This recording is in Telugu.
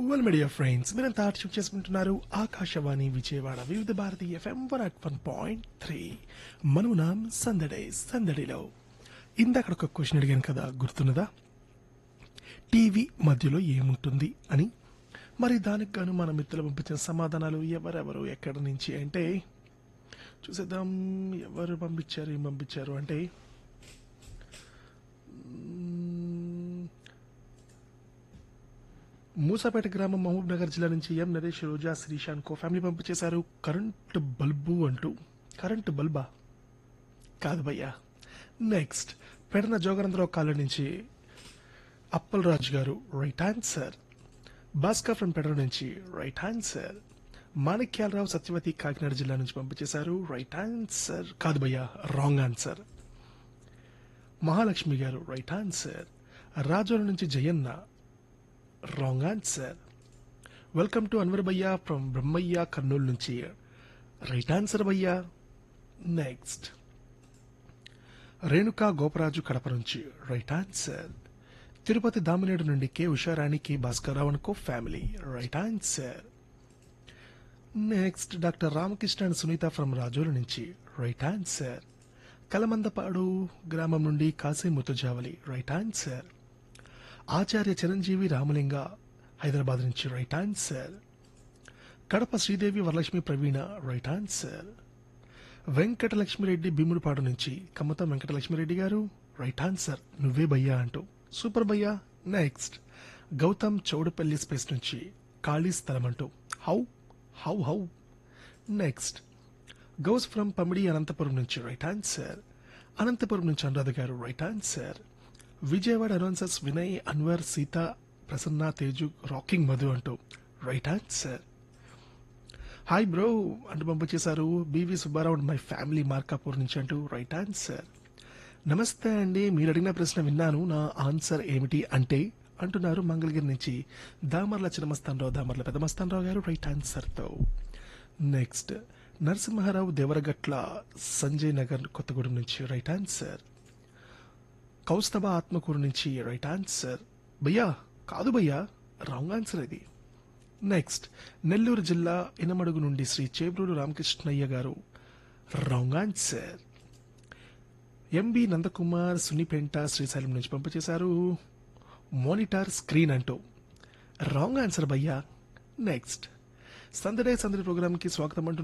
వెల్ మీడియా ఫ్రెండ్స్ మీరంతా ఆర్చం చేసుకుంటున్నారు Akashvani Vijayawada Vividh Bharati FM one at one point three మనమునాం సందడే సందడిలో ఇందాక ఒక క్వశ్చన్ అడిగాను కదా గుర్తున్నదా టీవీ మధ్యలో ఏముంటుంది అని మరి దానికి గాను మన మిత్రులు పంపించిన సమాధానాలు ఎవరెవరు ఎక్కడి నుంచి అంటే చూసేద్దాం ఎవరు పంపించారు ఏం పంపించారు అంటే మ్మ్, మూసాపేట గ్రామం మహబూబ్ నగర్ జిల్లా నుంచి M Naresh Roja Sreesan co family పంపించేశారు కరెంట్ బల్బు అంటూ కరెంట్ బల్బా కాదు భయ్యా నెక్స్ట్ పెడన జోగరంధ్రరావు కాలనీ నుంచి Appal Raju garu right answer Bhaskar from Pedara నుంచి రైట్ ఆన్సర్ మాణిక్యాలరావు సత్యవతి కాకినాడ జిల్లా నుంచి పంపించేశారు రైట్ ఆన్సర్ కాదు భయ్యా రాంగ్ ఆన్సర్ మహాలక్ష్మి గారు రైట్ ఆన్సర్ రాజోల నుంచి Jayanna wrong answer welcome to Anwar భయ్యా ఫ్రమ్ బ్రహ్మయ్య కర్నూలు నుంచి రైట్ ఆన్సర్ భయ్యా నెక్స్ట్ రేణుకా గోపరాజు కడప నుంచి రైట్ ఆన్సర్ తిరుపతి దామినేడు నుండి K Usharani K Bhaskarrao co family right answer next doctor Ramakrishna and Sunitha from Rajolu నుంచి రైట్ ఆన్సర్ కలమందపాడు గ్రామం నుండి కాశీ ముతుజావలి రైట్ ఆన్సర్ ఆచార్య చిరంజీవి రామలింగ హైదరాబాద్ నుంచి right answer Kadapa Sridevi Varalakshmi Praveena right answer Venkatalakshmireddy Bheemudipadu నుంచి కమ్మతం వెంకటలక్ష్మిరెడ్డి గారు రైట్ ఆన్సర్ నువ్వే భయ్యా అంటూ సూపర్ భయ్యా నెక్స్ట్ గౌతమ్ చౌడపల్లి స్పేస్ నుంచి ఖాళీ స్థలం అంటూ how how how next Ghouse from Pamidi Anantapuram నుంచి రైట్ ఆన్సర్ అనంతపురం నుంచి Anuradha garu right answer Vijayawada announcers Vinay Anwar Sita Prasanna Teju rocking Madhu అంటూ రైట్ ఆన్సర్ హాయ్ బ్రో అంటూ పంపించేశారు BV Subbarao and my family Markapur నుంచి అంటూ రైట్ ఆన్సర్ నమస్తే అండి మీరు అడిగిన ప్రశ్న విన్నాను నా ఆన్సర్ ఏమిటి అంటే అంటున్నారు మంగళగిరి నుంచి దామర్ల చిన్నమస్తానరావు దామర్ల పెద్దమస్తానరావు గారు రైట్ ఆన్సర్తో నెక్స్ట్ నరసింహారావు దేవరగట్ల సంజయ్ నగర్ కొత్తగూడెం నుంచి రైట్ ఆన్సర్ కౌస్తభ ఆత్మకూరు నుంచి రైట్ ఆన్సర్ భయ్యా కాదు భయ్యా రాంగ్ ఆన్సర్ ఇది నెక్స్ట్ నెల్లూరు జిల్లా ఇనమడుగు నుండి Shri Chebruru Ramakrishnaiah garu wrong answer MB Nandakumar Sunipenta Srisailam నుంచి పంపించేశారు మానిటర్ స్క్రీన్ అంటూ రాంగ్ ఆన్సర్ భయ్యా నెక్స్ట్ సందడే సందడి ప్రోగ్రామ్కి స్వాగతం అంటూ